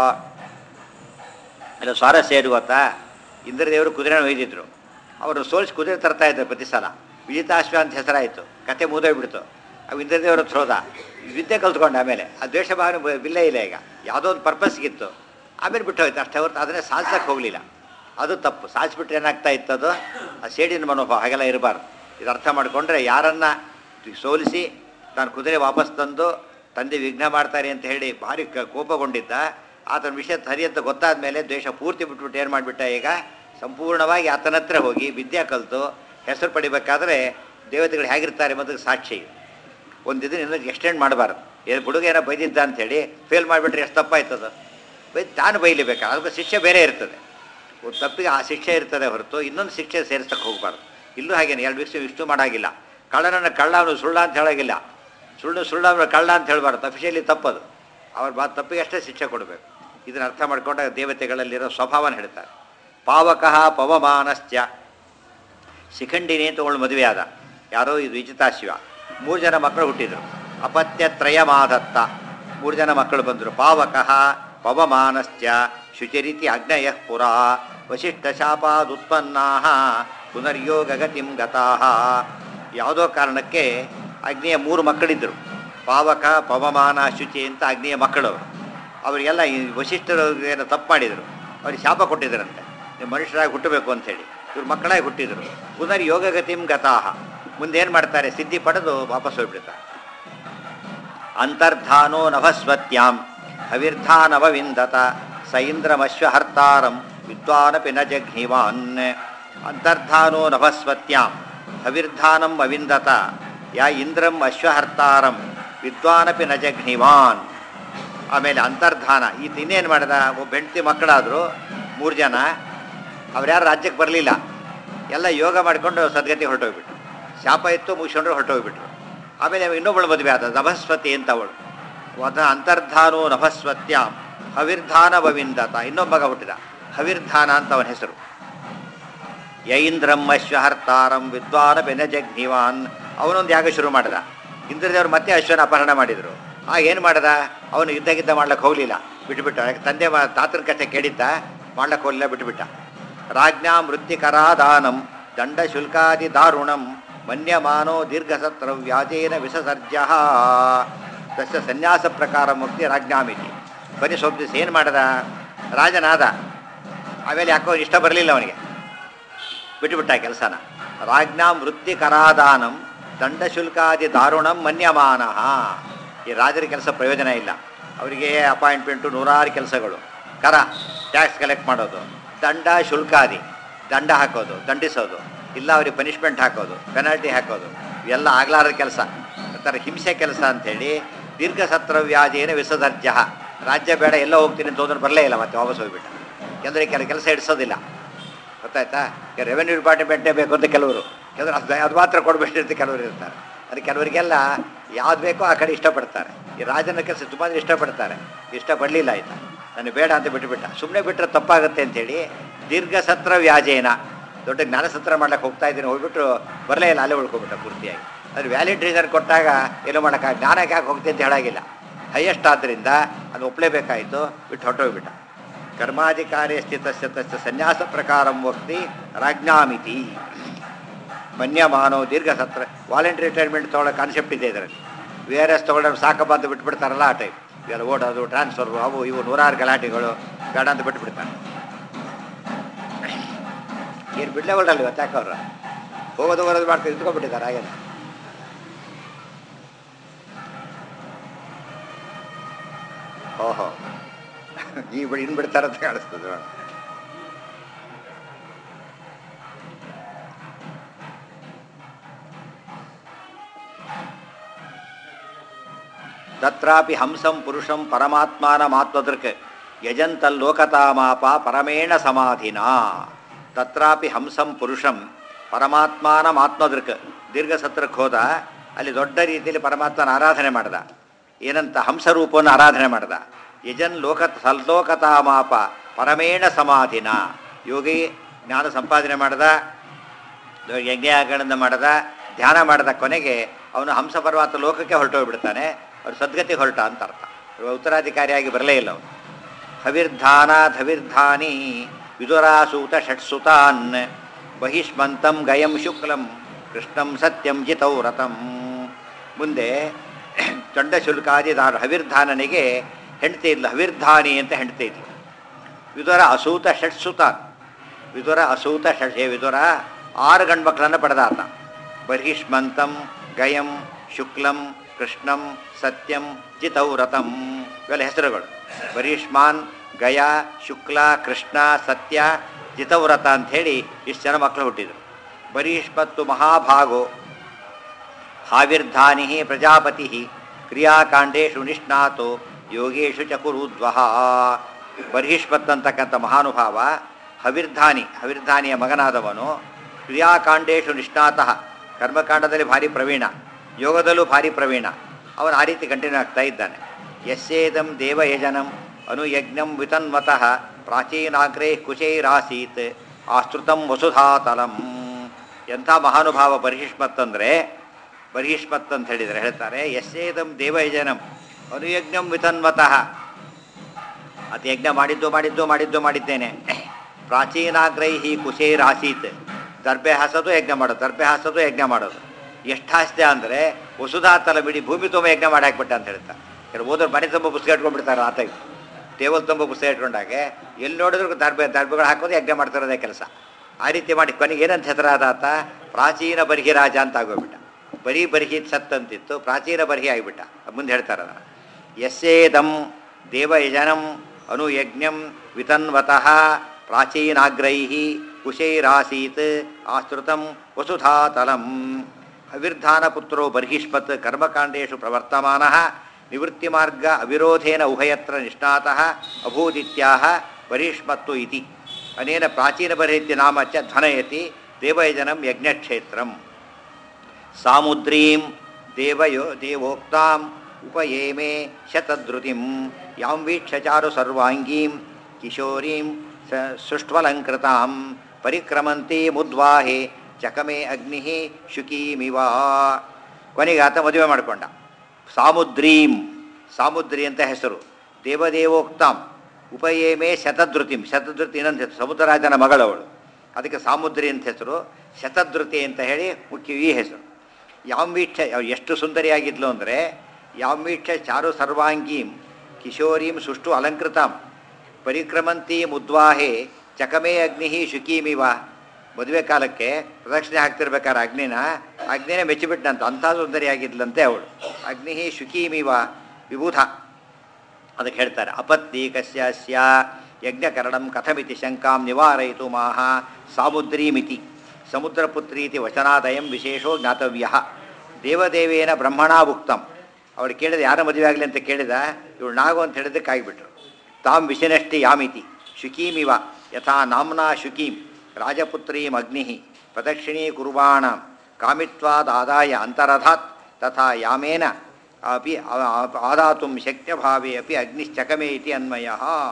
ಇಲ್ಲ ಸ್ವಾರಸ್ಯ ಏನು ಗೊತ್ತಾ ಇಂದ್ರದೇವರು ಕುದುರೆ ಒಯ್ದಿದ್ರು ಅವರು ಸೋಲಿಸಿ ಕುದುರೆ ತರ್ತಾ ಇದ್ರು ಪ್ರತಿ ಸಲ ವಿಜಿತಾಶ್ವ ಅಂತ ಹೆಸರಾಯಿತು ಕತೆ ಮುಗಿದೋಗ್ಬಿಡ್ತು ಅವು ಇಂದ್ರದೇವರ ಹತ್ರ ಹೋದ ವಿದ್ಯೆ ಕಲ್ತ್ಕೊಂಡ ಆಮೇಲೆ ಆ ದ್ವೇಷ ಭಾವನೆ ಬ- ಬಿಲ್ಲೇ ಇಲ್ಲ ಈಗ ಯಾವುದೋ ಒಂದು ಪರ್ಪಸ್ಗಿತ್ತು ಆಮೇಲೆ ಬಿಟ್ಟು ಹೋಯ್ತು ಅಷ್ಟೇ ಹೊರತು ಅದನ್ನೇ ಸಾಧಿಸಕ್ಕೆ ಹೋಗಲಿಲ್ಲ ಅದು ತಪ್ಪು ಸಾಧಿಸ್ಬಿಟ್ರೆ ಏನಾಗ್ತಾ ಇತ್ತು ಅದು ಆ ಸೇಡಿನ ಮನೋಭಾವ ಹಾಗೆಲ್ಲ ಇರಬಾರ್ದು ಇದು ಅರ್ಥ ಮಾಡಿಕೊಂಡ್ರೆ ಯಾರನ್ನ ಸೋಲಿಸಿ ನಾನು ಕುದುರೆ ವಾಪಸ್ ತಂದು ತಂದೆ ವಿಘ್ನ ಮಾಡ್ತಾರೆ ಅಂತ ಹೇಳಿ ಭಾರಿ ಕ- ಕೋಪಗೊಂಡಿದ್ದ ಆತನ ವಿಷಯ ಸರಿ ಅಂತ ಗೊತ್ತಾದ ಮೇಲೆ ದ್ವೇಷ ಪೂರ್ತಿ ಬಿಟ್ಬಿಟ್ಟು ಏನು ಮಾಡಿಬಿಟ್ಟ ಈಗ ಸಂಪೂರ್ಣವಾಗಿ ಆತನ ಹತ್ರ ಹೋಗಿ ವಿದ್ಯೆ ಕಲಿತು ಹೆಸರು ಪಡಿಬೇಕಾದ್ರೆ ದೇವತೆಗಳು ಹೇಗಿರ್ತಾರೆ ಎಂಬುದಕ್ಕೆ ಸಾಕ್ಷಿ ಇದು ಒಂದು ಇದನ್ನ ಇನ್ನೂ ಎಕ್ಸ್ಟೆಂಡ್ ಮಾಡಬಾರ್ದು ಏನು ಹುಡುಗ ಏನೋ ಬೈದಿದ್ದ ಅಂಥೇಳಿ ಫೇಲ್ ಮಾಡಿಬಿಟ್ರೆ ಎಷ್ಟು ತಪ್ಪಾಯ್ತದ ಬೈದು ತಾನು ಬೈಲಿಬೇಕು ಅದಕ್ಕೆ ಶಿಕ್ಷೆ ಬೇರೆ ಇರ್ತದೆ ಒಂದು ತಪ್ಪಿಗೆ ಆ ಶಿಕ್ಷೆ ಇರ್ತದೆ ಹೊರತು ಇನ್ನೊಂದು ಶಿಕ್ಷೆ ಸೇರಿಸಕ್ಕೆ ಹೋಗಬಾರ್ದು ಇಲ್ಲೂ ಹಾಗೇನೆ ಎರಡು ವಿಷಯ ಇಷ್ಟು ಮಾಡಾಗಿಲ್ಲ ಕಳ್ಳನನ್ನು ಕಳ್ಳ ಅವನು ಸುಳ್ಳ ಅಂತ ಹೇಳಾಗಿಲ್ಲ ಸುಳ್ಳು ಸುಳ್ಳು ಅವನು ಕಳ್ಳ ಅಂತ ಹೇಳಬಾರ್ದು ಅಫಿಷಿಯಲಿ ತಪ್ಪದು ಅವ್ರ ಬಾ ತಪ್ಪಿಗೆ ಅಷ್ಟೇ ಶಿಕ್ಷೆ ಕೊಡಬೇಕು ಇದನ್ನು ಅರ್ಥ ಮಾಡ್ಕೊಂಡಾಗ ದೇವತೆಗಳಲ್ಲಿರೋ ಸ್ವಭಾವನ ಹೇಳ್ತಾರೆ ಪಾವಕಃ ಪವಮಾನಶ್ಚ ಶಿಖಂಡಿನಿ ಅಂತ ಅವಳು ಮದುವೆ ಆದ ಯಾರೋ ಇದು ವಿಜಿತಾಶಿವ ಮೂರು ಜನ ಮಕ್ಕಳು ಹುಟ್ಟಿದರು ಅಪತ್ಯತ್ರಯ ಮಾದತ್ತ ಮೂರು ಜನ ಮಕ್ಕಳು ಬಂದರು ಪಾವಕಃ ಪವಮಾನಶ್ಚ ಶುಚಿರೀತಿ ಅಗ್ನಯ ಪುರ ವಶಿಷ್ಠ ಶಾಪಾದುತ್ಪನ್ನಾ ಪುನರ್ಯೋಗ ಗತಿಂ ಗತಾಹ ಯಾವುದೋ ಕಾರಣಕ್ಕೆ ಅಗ್ನಿಯ ಮೂರು ಮಕ್ಕಳಿದ್ದರು ಪಾವಕ ಪವಮಾನ ಶುಚಿ ಅಂತ ಅಗ್ನಿಯ ಮಕ್ಕಳು ಅವರು ಅವರಿಗೆಲ್ಲ ಈ ವಶಿಷ್ಠರು ಏನೋ ತಪ್ಪು ಮಾಡಿದರು ಅವ್ರಿಗೆ ಶಾಪ ಕೊಟ್ಟಿದ್ದರಂತೆ ನೀವು ಮನುಷ್ಯರಾಗಿ ಹುಟ್ಟಬೇಕು ಅಂಥೇಳಿ ಇವ್ರು ಮಕ್ಕಳಾಗಿ ಹುಟ್ಟಿದರು ಪುನರ್ ಯೋಗಗತಿಂ ಗತಾಹ ಮುಂದೆ ಏನು ಮಾಡ್ತಾರೆ ಸಿದ್ಧಿ ಪಡೆದು ವಾಪಸ್ ಹೋಗ್ಬಿಡ್ತಾರೆ ಅಂತರ್ಧಾನೋ ನಭಸ್ವತ್ಯಾಂ ಹವಿರ್ಧಾನವವಿಂದತ ಸ ಇಂದ್ರಮಶ್ವಹರ್ತಾರಂ ವಿದ್ವಾನಪಿ ನ ಜಘ್ನಿವಾನ್ ಅಂತರ್ಧಾನೋ ನಭಸ್ವತ್ಯಾಂ ಹವಿರ್ಧಾನಂ ಅವಿಂದತ ಯಾ ಇಂದ್ರಂ ಅಶ್ವಹರ್ತಾರಂ ವಿದ್ವಾನಪಿ ನ ಜಘ್ನಿವಾನ್ ಆಮೇಲೆ ಅಂತರ್ಧಾನ ಈತ ಇನ್ನೇನು ಮಾಡಿದ ಒಬ್ಬ ಹೆಂಡತಿ ಮಕ್ಕಳಾದರು ಮೂರು ಜನ ಅವ್ರ್ಯಾರು ರಾಜ್ಯಕ್ಕೆ ಬರಲಿಲ್ಲ ಎಲ್ಲ ಯೋಗ ಮಾಡಿಕೊಂಡು ಸದ್ಗತಿ ಹೊರಟೋಗ್ಬಿಟ್ರು ಶಾಪ ಇತ್ತು ಮುಗಿಸ್ಕೊಂಡ್ರು ಹೊರಟೋಗ್ಬಿಟ್ರು ಆಮೇಲೆ ಇನ್ನೊಬ್ಬಳು ಮದುವೆ ಆದ ನಭಸ್ವತಿ ಅಂತ ಅವಳು ಅದ ಅಂತರ್ಧಾನೋ ನಭಸ್ವತ್ಯಾಂ ಹವಿರ್ಧಾನ ಭವಿಂದತ ಇನ್ನೊಬ್ಬ ಮಗ ಹುಟ್ಟಿದ ಹವಿರ್ಧಾನ ಅಂತ ಅವನ ಹೆಸರು ಯೈಂದ್ರಂ ಅಶ್ವಹರ್ತಾರಂ ವಿದ್ವಾನ ಬೆನಜಗ್ನಿವಾನ್ ಅವನೊಂದು ಯಾಗ ಶುರು ಮಾಡಿದ ಇಂದ್ರದೇವರು ಮತ್ತೆ ಅಶ್ವನ ಅಪಹರಣ ಮಾಡಿದರು ಆಗ ಏನು ಮಾಡ್ದ ಅವನು ಯುದ್ಧ ಗಿದ್ದ ಮಾಡ್ಲಿಕ್ಕೆ ಹೋಗಲಿಲ್ಲ ಬಿಟ್ಟುಬಿಟ್ಟ ಯಾಕೆ ತಂದೆ ಮ- ತಾತನ ಕಥೆ ಕೇಳಿದ್ದ ಮಾಡ್ಲಿಕ್ಕೆ ಹೋಗಲಿಲ್ಲ ಬಿಟ್ಟುಬಿಟ್ಟ ರಾಜ್ಞಾ ಮೃತ್ತಿಕರಾದಾನಂ ದಂಡ ಶುಲ್ಕಾದಿ ದಾರುಣಂ ಮನ್ಯಮಾನೋ ದೀರ್ಘಸತ್ರ ವ್ಯಾಜೇನ ವಿಸಸರ್ಜ ತಸ್ಯ ಸನ್ಯಾಸ ಪ್ರಕಾರ ಮುಕ್ತಿ ರಾಜ್ಞಾಮಿತಿ ಬನ್ನಿ ಸ್ವಲ್ಪ ದಿವಸ ಏನು ಮಾಡ್ದ ರಾಜನಾದ ಆಮೇಲೆ ಯಾಕೋ ಇಷ್ಟ ಬರಲಿಲ್ಲ ಅವನಿಗೆ ಬಿಟ್ಟುಬಿಟ್ಟ ಕೆಲಸನ ರಾಜ್ಞಾ ವೃತ್ತಿ ಕರಾದಾನಂ ದಂಡಶುಲ್ಕಾದಿ ದಾರುಣಂ ಮನ್ಯಮಾನ ಈ ರಾಜರ ಕೆಲಸ ಪ್ರಯೋಜನ ಇಲ್ಲ ಅವರಿಗೆ ಅಪಾಯಿಂಟ್ಮೆಂಟು ನೂರಾರು ಕೆಲಸಗಳು ಕರ ಟ್ಯಾಕ್ಸ್ ಕಲೆಕ್ಟ್ ಮಾಡೋದು ದಂಡ ಶುಲ್ಕಾದಿ ದಂಡ ಹಾಕೋದು ದಂಡಿಸೋದು ಇಲ್ಲ ಅವ್ರಿಗೆ ಪನಿಷ್ಮೆಂಟ್ ಹಾಕೋದು ಪೆನಾಲ್ಟಿ ಹಾಕೋದು ಇವೆಲ್ಲ ಆಗ್ಲಾರದ ಕೆಲಸ ಒಂಥರ ಹಿಂಸೆ ಕೆಲಸ ಅಂಥೇಳಿ ದೀರ್ಘ ಸತ್ರ ವ್ಯಾಜೇನ ವಿಸರ್ಜ ರಾಜ್ಯ ಬೇಡ ಎಲ್ಲ ಹೋಗ್ತೀನಿ ಅಂತ ಹೋದ್ರೆ ಬರಲೇ ಇಲ್ಲ ಮತ್ತೆ ವಾಪಸ್ ಹೋಗ್ಬಿಟ್ಟ ಯಾಕಂದರೆ ಕೆಲ ಕೆಲಸ ಇಡಿಸೋದಿಲ್ಲ ಗೊತ್ತಾಯ್ತಾ ಈಗ ರೆವೆನ್ಯೂ ಡಿಪಾರ್ಟ್ಮೆಂಟೇ ಬೇಕು ಅಂತ ಕೆಲವರು ಕೆಲವರು ಅದು ಅದು ಮಾತ್ರ ಕೊಡಬೇಕು ಅಂತ ಕೆಲವರು ಇರ್ತಾರೆ ಅದು ಕೆಲವರಿಗೆಲ್ಲ ಯಾವ್ದು ಬೇಕೋ ಆ ಕಡೆ ಇಷ್ಟಪಡ್ತಾರೆ ಈ ರಾಜನ ಕೆಲಸ ತುಂಬ ಜನ ಇಷ್ಟಪಡ್ತಾರೆ ಇಷ್ಟಪಡಲಿಲ್ಲ ಆಯ್ತಾ ನನಗೆ ಬೇಡ ಅಂತ ಬಿಟ್ಟುಬಿಟ್ಟ ಸುಮ್ಮನೆ ಬಿಟ್ಟರೆ ತಪ್ಪಾಗುತ್ತೆ ಅಂತೇಳಿ ದೀರ್ಘ ಸತ್ರ ವ್ಯಾಜೇನ ದೊಡ್ಡ ಜ್ಞಾನ ಸತ್ರ ಮಾಡ್ಲಿಕ್ಕೆ ಹೋಗ್ತಾ ಇದ್ದೀನಿ ಹೋಗ್ಬಿಟ್ಟು ಬರಲೇ ಇಲ್ಲ ಅಲ್ಲೇ ಉಳ್ಕೊಬಿಟ್ಟ ಪೂರ್ತಿಯಾಗಿ ಅದು ವ್ಯಾಲಿಡ್ ರೀಸನ್ ಕೊಟ್ಟಾಗ ಏನೋ ಮಾಡೋಕ್ಕ ಜ್ಞಾನಕ್ಕೆ ಯಾಕೆ ಹೋಗ್ತೀನಿ ಅಂತ ಹೇಳಾಗಿಲ್ಲ ಹೈಯೆಸ್ಟ್ ಆದ್ದರಿಂದ ಅದು ಒಪ್ಪಲೇಬೇಕಾಯಿತು ಬಿಟ್ಟು ಹೊರಟೋಗ್ಬಿಟ್ಟ ಕರ್ಮಾಧಿಕಾರಿ ಸ್ಥಿತಸ್ಯ ತಸ್ಯ ಸನ್ಯಾಸ ಪ್ರಕಾರ ವಕ್ತಿ ರಾಜ್ಞಾಮಿತಿ ಮನ್ಯಮಾನೋ ದೀರ್ಘ ಸತ್ರ ವಾಲಂಟ್ರಿ ರಿಟೈರ್ಮೆಂಟ್ ತೊಗೊಳ್ಳೋ ಕಾನ್ಸೆಪ್ಟ್ ಇದೆ ಇದರಲ್ಲಿ ವಿ ಆರ್ ಎಸ್ ತೊಗೊಂಡ್ರೆ ಸಾಕಪ್ಪ ಅಂತ ಬಿಟ್ಬಿಡ್ತಾರಲ್ಲ ಆ ಟೈಪ್ ಇವೆಲ್ಲ ಓಡೋದು ಟ್ರಾನ್ಸ್ಫರ್ ಅವು ಇವು ನೂರಾರು ಗಲಾಟೆಗಳು ಬೇಡ ಅಂತ ಬಿಟ್ಬಿಡ್ತಾರೆ ಏನು ಬಿಡಲೇ ಹೊರಡಲ್ಲ ಇವತ್ತು ಯಾಕೆ ಅವ್ರ ಹೋಗೋದು ಬರೋದು ಮಾಡ್ಕೊಂಡು ಇಟ್ಕೊಂಡ್ಬಿಟ್ಟಿದ್ದಾರೆ ಹಾಗೆಲ್ಲ ಓಹೋ ಈ ಬಿಡಿ ಇನ್ನು ಬಿಡ್ತಾರಂತ ಕಾಣಿಸ್ತದೆ ನೋಡಿ. ತತ್ರಾಪಿ ಹಂಸಂ ಪುರುಷಂ ಪರಮಾತ್ಮಾನಮಾತ್ಮದೃಕ್ ಯಜಂತಲ್ಲೋಕತಾಮಾಪ ಪರಮೇಣ ಸಮಾಧಿನ ತತ್ರಾಪಿ ಹಂಸಂ ಪುರುಷಂ ಪರಮಾತ್ಮಾನಮಾತ್ಮದೃಕ್ ದೀರ್ಘಸತ್ರಕ್ಕೆ ಹೋದ ಅಲ್ಲಿ ದೊಡ್ಡ ರೀತಿಯಲ್ಲಿ ಪರಮಾತ್ಮನ ಆರಾಧನೆ ಮಾಡ್ದ ಏನಂತ ಹಂಸರೂಪವನ್ನು ಆರಾಧನೆ ಮಾಡ್ದ ಯಜನ್ ಲೋಕ ಸಲ್ಲೋಕತಾಮಾಪ ಪರಮೇಣ ಸಮಾಧಿನ ಯೋಗಿ ಜ್ಞಾನ ಸಂಪಾದನೆ ಮಾಡ್ದ ಯಜ್ಞಯಾಗಗಳನ್ನು ಮಾಡದ ಧ್ಯಾನ ಮಾಡದ ಕೊನೆಗೆ ಅವನು ಹಂಸ ಪರ್ವತ ಲೋಕಕ್ಕೆ ಹೊರಟೋಗ್ಬಿಡ್ತಾನೆ ಅವ್ರು ಸದ್ಗತಿ ಹೊರಟ ಅಂತ ಅರ್ಥ ಉತ್ತರಾಧಿಕಾರಿಯಾಗಿ ಬರಲೇ ಇಲ್ಲ ಅವನು ಹವಿರ್ಧಾನ ಧವಿರ್ಧಾನಿ ವಿದುರಾಸೂತ ಷಟ್ಸುತಾನ್ ಬಹಿಷ್ಮಂತಂ ಗಯಂ ಶುಕ್ಲಂ ಕೃಷ್ಣಂ ಸತ್ಯಂ ಜಿತೌ ರಥಂ ಮುಂದೆ ಚಂಡ ಶುಲ್ಕಾದಿ ದಾರು ಹವಿರ್ಧಾನನಿಗೆ ಹೆಂಡತಿ ಇಲ್ಲ ಹವಿರ್ಧಾನಿ ಅಂತ ಹೆಂಡತಿ ಇಲ್ಲ ವಿದುರ ಅಸೂತ ಷಟ್ಸುತಾನ್ ವಿದುರ ಅಸೂತ ಷಟ್ ಹೇ ವಿದುರ ಆರು ಗಂಡು ಮಕ್ಕಳನ್ನು ಪಡೆದಾತ ಬರ್ಹಿಷ್ಮಂತಂ ಗಯಂ ಶುಕ್ಲಂ ಕೃಷ್ಣಂ ಸತ್ಯಂ ಜಿತೌ ರಥಂ ಇವೆಲ್ಲ ಹೆಸರುಗಳು ಬರೀಷ್ಮಾನ್ ಗಯ ಶುಕ್ಲ ಕೃಷ್ಣ ಸತ್ಯ ಜಿತವ್ರತ ಅಂಥೇಳಿ ಇಷ್ಟು ಜನ ಮಕ್ಕಳು ಹುಟ್ಟಿದರು ಬರೀಷ್ ಮತ್ತು ಮಹಾಭಾಗೋ ಹಾವಿರ್ಧಾನಿ ಪ್ರಜಾಪತಿ ಕ್ರಿಯಾಕಾಂಡೇಶು ನಿಷ್ಣಾತೋ ಯೋಗೇಶು ಚಕುರುದ್ವಹ ಬರ್ಹಿಷ್ಮತ್ ಅಂತಕ್ಕಂಥ ಮಹಾನುಭಾವ ಹವಿರ್ಧಾನಿ ಹವಿರ್ಧಾನಿಯ ಮಗನಾದವನು ಕ್ರಿಯಾಕಾಂಡೇಶು ನಿಷ್ಣಾತಃ ಕರ್ಮಕಾಂಡದಲ್ಲಿ ಭಾರಿ ಪ್ರವೀಣ ಯೋಗದಲ್ಲೂ ಭಾರಿ ಪ್ರವೀಣ ಅವನು ಆ ರೀತಿ ಕಂಟಿನ್ಯೂ ಆಗ್ತಾ ಇದ್ದಾನೆ ಯಸ್ಯೇದಂ ದೇವಯಜನಂ ಅನುಯಜ್ಞಂ ವಿತನ್ವತಃ ಪ್ರಾಚೀನಾಗ್ರೇ ಕುಶೈರಾಸೀತ್ ಆಸ್ತೃತಂ ವಸುಧಾತಲಂ ಎಂಥ ಮಹಾನುಭಾವ ಬರ್ಹಿಷ್ಮತ್ ಅಂದರೆ ಬರ್ಹಿಷ್ಮತ್ ಅಂತ ಹೇಳಿದರೆ ಹೇಳ್ತಾರೆ ಯಸ್ಯೇದಂ ದೇವಯಜನಂ ಅನುಯಜ್ಞಂ ವಿತನ್ವತಃ ಅದು ಯಜ್ಞ ಮಾಡಿದ್ದು ಮಾಡಿದ್ದು ಮಾಡಿದ್ದು ಮಾಡಿದ್ದೇನೆ ಪ್ರಾಚೀನಾಗ್ರೈಹಿ ಕುಶೇರಾಸೀತ್ ದರ್ಬೆ ಹಾಸೋದು ಯಜ್ಞ ಮಾಡೋದು ದರ್ಬೆ ಹಾಸೋದು ಯಜ್ಞ ಮಾಡೋದು ಎಷ್ಟು ಹಾಸ್ಯ ಅಂದರೆ ವಸುಧಾತಲ ಬಿಡಿ ಭೂಮಿ ತುಂಬ ಯಜ್ಞ ಮಾಡಿ ಹಾಕ್ಬಿಟ್ಟ ಅಂತ ಹೇಳ್ತಾರೆ ಕೆಲವು ಓದೋರು ಮನೆ ತುಂಬ ಪುಸ್ತಕ ಇಟ್ಕೊಂಡ್ಬಿಡ್ತಾರೆ ಆತ ಟೇಬಲ್ ತುಂಬ ಪುಸ್ತಕ ಇಟ್ಕೊಂಡಾಗೆ ಎಲ್ಲಿ ನೋಡಿದ್ರು ದರ್ಬೆ ದರ್ಬೆಗಳು ಹಾಕೋದು ಯಜ್ಞ ಮಾಡ್ತಿರೋದೇ ಕೆಲಸ ಆ ರೀತಿ ಮಾಡಿ ಕೊನೆಗೆ ಏನಂತ ಹೆಸರಾದ ಆತ ಪ್ರಾಚೀನ ಬರ್ಹಿ ರಾಜ ಅಂತ ಆಗೋಗ್ಬಿಟ್ಟ ಬರೀ ಬರ್ಹಿ ಸತ್ ಅಂತಿತ್ತು ಪ್ರಾಚೀನ ಬರ್ಹಿ ಆಗಿಬಿಟ್ಟ ಮುಂದೆ ಹೇಳ್ತಾರೆ ಅದನ್ನು ಯಸ್ಯೇದಂ ದೇವಯಜನಂ ಅನುಯಜ್ಞಂ ವಿತನ್ವತಃ ಪ್ರಾಚೀನಾಗ್ರೈ ಕುಶೈರಾಸೀತ್ ಆಸ್ತೃತಂ ವಸುಧಾತಲಂ ಅವಿರ್ಧಾನಪುತ್ರೋ ಬರ್ಹಿಷ್ಮತ್ ಕರ್ಮಕಾಂಡೇಶು ಪ್ರವರ್ತಮಾನ ನಿವೃತ್ತಿಮಾರ್ಗ ಅವಿರೋಧೇನ ಉಭಯತ್ರ ನಿಷ್ಣಾತಃ ಅಭೂದಿತ್ಯಾಹ ಬರೀಷ್ಮತ್ತು ಇತಿ ಅನೇನ ಪ್ರಾಚೀನ ಬರೀತ್ಯ ನಾಮ ಚ ಧ್ವನಯತಿ ದೇವಯಜನಂ ಯಜ್ಞಕ್ಷೇತ್ರಂ ಸಾಮುದ್ರೀಂ ದೇವಯೋ ದೇವೋಕ್ತಾಂ ಉಪಯೇಮೆ ಶತಧೃತಿಂ ಯಾಂ ವೀಕ್ಷ ಚಾರು ಸರ್ವಾಂಗೀಂ ಕಿಶೋರೀಂ ಸ ಸುಷ್ಟ್ವಲಂಕೃತಾಂ ಪರಿಕ್ರಮಂತಿ ಮುದ್ವಾಹೆ ಚಕಮೆ ಅಗ್ನಿ ಶುಕೀಮಿವ ಕೊನೆಗೆ ಆತ ಮದುವೆ ಮಾಡಿಕೊಂಡ ಸಾಮುದ್ರೀಂ ಸಾಮುದ್ರಿ ಅಂತ ಹೆಸರು ದೇವದೇವೋಕ್ತಾಂ ಉಪಯೇಮೆ ಶತಧೃತಿಂ ಶತಧೃತಿ ಇನ್ನೊಂದು ಹೆಸರು ಸಮುದ್ರರಾಜನ ಮಗಳವಳು ಅದಕ್ಕೆ ಸಾಮುದ್ರಿ ಅಂತ ಹೆಸರು ಶತಧೃತಿ ಅಂತ ಹೇಳಿ ಮುಖ್ಯ ಈ ಹೆಸರು ಯಾಮೀಕ್ಷ ಎಷ್ಟು ಸುಂದರಿಯಾಗಿದ್ಲು ಅಂದರೆ ಯಾಮೀಕ್ಷ ಚಾರು ಸರ್ವಾಂಗೀಂ ಕಿಶೋರೀಂ ಸುಷ್ಟು ಅಲಂಕೃತಾಂ ಪರಿಕ್ರಮಂತಿ ಮುದ್ವಾಹೆ ಚಕಮೇ ಅಗ್ನಿ ಶುಕೀಮಿವ ಮದುವೆ ಕಾಲಕ್ಕೆ ಪ್ರದಕ್ಷಿಣೆ ಹಾಕ್ತಿರ್ಬೇಕಾದ್ರೆ ಅಗ್ನಿನ ಅಗ್ನಿನೇ ಮೆಚ್ಚಿಬಿಟ್ಟಂತ ಅಂಥ ಸುಂದರಿಯಾಗಿದ್ಲಂತೆ ಅವಳು ಅಗ್ನಿ ಶುಕೀಮಿವ ವಿಬುಧ ಅದಕ್ಕೆ ಹೇಳ್ತಾರೆ ಅಪತ್ನಿ ಕಸ್ಯ ಯಜ್ಞಕರಣಂ ಕಥಮಿತಿ ಶಂಕಾಂ ನಿವಾರಯಿತು ಮಾಹ ಸಾಮುದ್ರೀಮಿತಿ ಸಮುದ್ರಪುತ್ರೀತಿ ವಚನಾದಯಂ ವಿಶೇಷೋ ಜ್ಞಾತವ್ಯ ದೇವದೇವೇನ ಬ್ರಹ್ಮಣ ಉಕ್ತಂ ಅವಳು ಕೇಳಿದ ಯಾರ ಮದುವೆ ಆಗಲಿ ಅಂತ ಕೇಳಿದ ಇವಳು ನಾಗು ಅಂತ ಹೇಳಿದ್ದಕ್ಕೆ ಆಗಿಬಿಟ್ರು ತಾಂ ವಿಷನಷ್ಟಿ ಯಾಮಿತಿ ಶುಕೀಮಿವ ಯಥಾ ನಾಮ್ನಾ ಶುಕೀಂ ರಾಜಪುತ್ರೀಂ ಅಗ್ನಿ ಪ್ರದಕ್ಷಿಣೀ ಕುರ್ವಾಣ ಕಾಮಿತ್ವಾದಾದಾಯ ಅಂತರಧಾತ್ ತಥಾ ಯಾಮೇನ ಅಪಿ ಆದಾತು ಶಕ್ಯಭಾವೇ ಅಪಿ ಅಗ್ನಿಶ್ಚಕಮೇ ಇತಿ ಅನ್ವಯ